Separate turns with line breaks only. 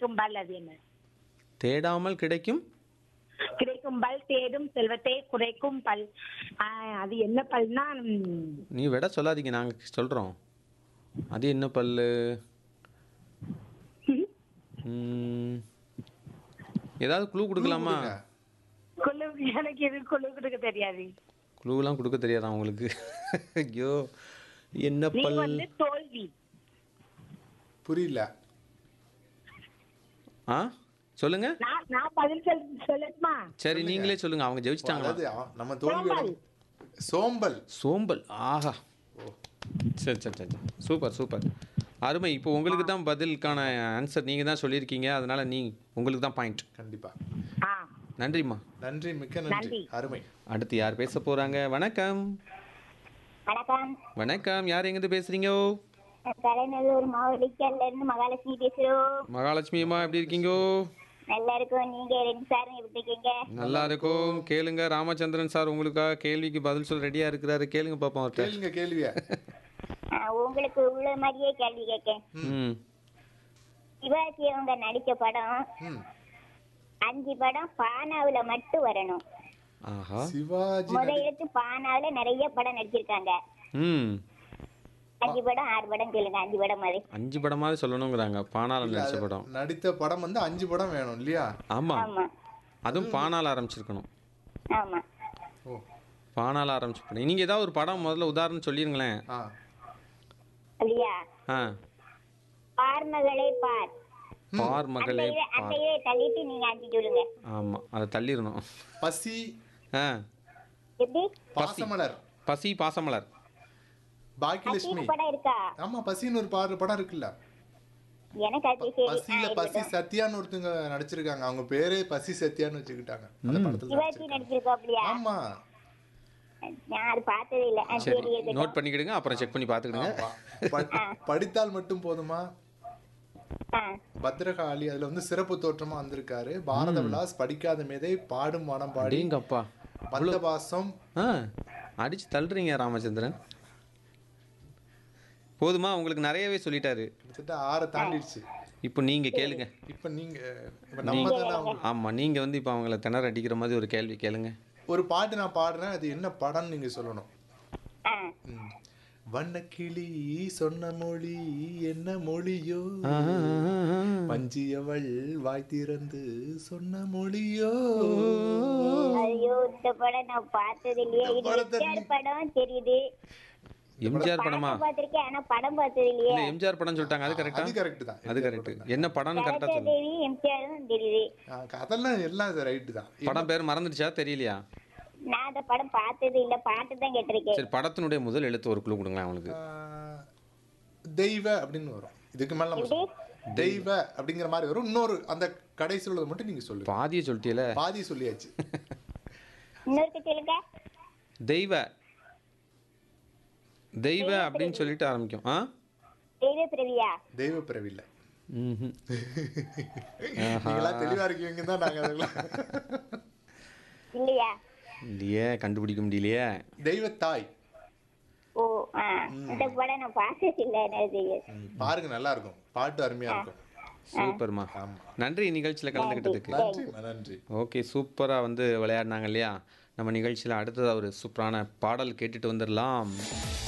கிடைக்கும் பல் அது என்ன
தேடாமல் கிடைக்கும்
கிடைக்கும் பல் தேடும் செல்வத்தை குறைக்கும் பல் ஆ, அது என்ன பல்னா ம்,
நீ விட சொல்லாதீங்க நாங்கள் சொல்கிறோம் அது என்ன பல்லு ம், ஏதாவது க்ளூ கொடுக்கலாமா
குழு எனக்கு இது குழு கொடுக்க தெரியாது
க்ளூலாம் கொடுக்க தெரியாதா உங்களுக்கு ஐயோ என்ன
நீ
பல்
வந்து தோல்வி
புரியல
ஆ சொல்லுங்க
நான் நான் பதில் சொல் சொல்லட்டுமா
சரி நீங்களே சொல்லுங்க அவங்க ஜெயிச்சிட்டாங்களா
அதாவது அவ- நம்ம தோல்வி சோம்பல்
சோம்பல் ஆஹா சரி சரி சரி சரி. சூப்பர் சூப்பர் அருமை இப்போ உங்களுக்கு தான் பதிலுக்கான ஆன்சர் நீங்கள் தான் சொல்லியிருக்கீங்க அதனால நீ உங்களுக்கு தான் பாயிண்ட்
கண்டிப்பா
ஆ
நன்றிம்மா
நன்றி மிக்க நன்றி
நன்றி.
அருமை
அடுத்து யார் பேச போகிறாங்க வணக்கம்
வணக்கம்
வணக்கம் யார் எங்கேருந்து பேசுகிறீங்க
தலைநல்லூர் மாவட்டத்துல இருந்து மகாலட்சுமி பேசுறோம்
மகாலட்சுமி அம்மா எப்படி இருக்கீங்கோ
நல்லா இருக்கும் நீங்க ரெண்டு சாரும் எப்படி இருக்கீங்க
நல்லா இருக்கும் கேளுங்க ராமச்சந்திரன் சார் உங்களுக்காக கேள்விக்கு பதில் சொல்ல ரெடியாக இருக்கிறாரு கேளுங்க பார்ப்போம் அவர்கிட்ட
கேளுங்க கேள்விய
ஆ, உங்களுக்கு உள்ள மாதிரியே கேள்வி கேட்கேன்
ம்
சிவாஜி அவங்க நடிச்ச படம்
ம்.
அஞ்சு படம் பானாவுல மட்டும் வரணும்
ஆஹா
சிவாஜி
முத
நடி-
எடுத்து பானாவுல நிறைய படம் நடிச்சிருக்காங்க
ம்
அஞ்சு படம் ஆறு படம் சொல்லுங்க அஞ்சு படம் மாதிரி
அஞ்சு படமாவது சொல்லணுங்கிறாங்க பானால நடிச்ச படம்
நடித்த படம் வந்து அஞ்சு படம் வேணும் இல்லையா
ஆமாம்
ஆமா
அதுவும் பானால் ஆரம்பிச்சிருக்கணும்
ஆமா
ஓ
பானால் ஆரம்பிச்சு படம் நீங்கள் ஏதாவது ஒரு படம் முதல்ல உதாரணம் சொல்லிருங்களேன்
ஆ
அப்படியா
ஆ
பார்மகளை பார்
பார்
அந்த
மகளே
இதை அந்த
பார்
இதை தள்ளிட்டு நீங்க அஞ்சு சொல்லுங்க
ஆமாம் அதை தள்ளிடணும்
பசி
ஆ
எப்படி
பாசமலர்
பசி பாசமலர்
பாக்கியலட்சுமி
பசின்னு படம் இருக்கா
ஆமா பசின்னு ஒரு பாரு படம் இருக்குல்ல
எனக்கு அது சரி
பசியில
ஆ,
பசி
இருக்கட்டும்.
சத்யான்னு ஒருத்தங்க நடிச்சிருக்காங்க அவங்க பேரே பசி சத்யான்னு வச்சுக்கிட்டாங்க அந்த படத்துல
சிவாஜி
நடிச்சிருக்காங்க.
நடிச்சிருக்கா அப்படியா
ஆமா
நான் அது பார்த்ததே இல்ல ஆ,
சரி
சரி இருக்கட்டும்
நோட் பண்ணிக்கிடுங்க அப்புறம் செக் பண்ணி பார்த்துக்கிடுங்க
ஆமா. ப- படித்தால் மட்டும் போதுமா
ஆ,
பத்ரகாளி அதுல வந்து சிறப்பு தோற்றமா வந்திருக்காரு பாரத விலாஸ் படிக்காத மேதை பாடும் மனம் பாடி
அடேங்கப்பா
பந்தபாசம்
ஆ அடிச்சு தள்ளுறீங்க ராமச்சந்திரன் போதுமா உங்களுக்கு நிறையவே சொல்லிட்டாரு
கிட்டத்தட்ட ஆறை தாண்டிடுச்சு
இப்போ நீங்கள் கேளுங்க
இப்ப நீங்க இப்ப நம்ம தானே அவங்க-
ஆமாம் நீங்கள் வந்து இப்போ அவங்கள திணற அடிக்கிற மாதிரி ஒரு கேள்வி கேளுங்க
ஒரு பாட்டு நான் பாடுறேன் அது என்ன படம்னு நீங்க சொல்லணும்
ஆ.
ம். வண்ணக்கிளி சொன்ன மொழி என்ன மொழியோ பஞ்சியவள் வாய் திறந்து சொன்ன மொழியோ
ஐயோ இந்த படம் நான் பார்த்தது இல்லையே
இந்த
இது
படத்தை
எம்ஜிஆர் படம் தெரியுது
எம்ஜிஆர் படமா
படம் பார்த்திருக்கேன் ஆனா படம் பார்த்தது இல்லையே
இல்லை எம்ஜிஆர் படம் சொல்லிட்டாங்க அது கரெக்டா
அது கரெக்ட் தான்
அது கரெக்ட் என்ன படம்னு கரெக்டாக
சரோஜா
சொல்லுங்க
தேவி எம்ஜிஆரும் தெரியுது
ஆ, அதெல்லாம் எல்லாம் ரைட்டு தான்
படம் பேர் மறந்துடுச்சா தெரியலையா
நான் அந்த படம் பார்த்தது இல்ல பாட்டு தான் கேட்டிருக்கேன்
சரி படத்தினுடைய முதல் எழுத்து ஒரு குழு கொடுங்களேன் அவங்களுக்கு
ஆ, தெய்வ அப்படின்னு வரும் இதுக்கு மேல நம்ம சொல்லணும். தெய்வ அப்படிங்கிற மாதிரி வரும் இன்னொரு அந்த கடைசியில் உள்ளதை மட்டும் நீங்க சொல்லுங்க
பாதியை சொல்லிட்டீல
பாதி சொல்லியாச்சு
இன்னொருக்கு சொல்லுங்க
தெய்வ தெய்வ அப்படின்னு சொல்லிட்டு ஆரம்பிக்கும் ஆ
தெய்வ பிறவியா
தெய்வ பிறவில்ல
ம்ஹும்.
நீங்களா தெளிவா இருக்கீங்க தான் நாங்க அதெல்லாம்
இல்லையா
இல்லையே கண்டுபிடிக்க முடியலையே
தெய்வ தாய்
ஓ ஆ இந்த படம் நான் பார்த்தது இல்ல எனக்கு தெரியாது
ம், பாருங்க நல்லா இருக்கும் பாட்டு அருமையா இருக்கும்
சூப்பர்மா
ஆமா
நன்றி நிகழ்ச்சியில் கலந்துக்கிட்டதுக்கு
நன்றி நன்றி
ஓகே சூப்பராக வந்து விளையாடினாங்க இல்லையா நம்ம நிகழ்ச்சியில் அடுத்ததாக ஒரு சூப்பரான பாடல் கேட்டுட்டு வந்துடலாம்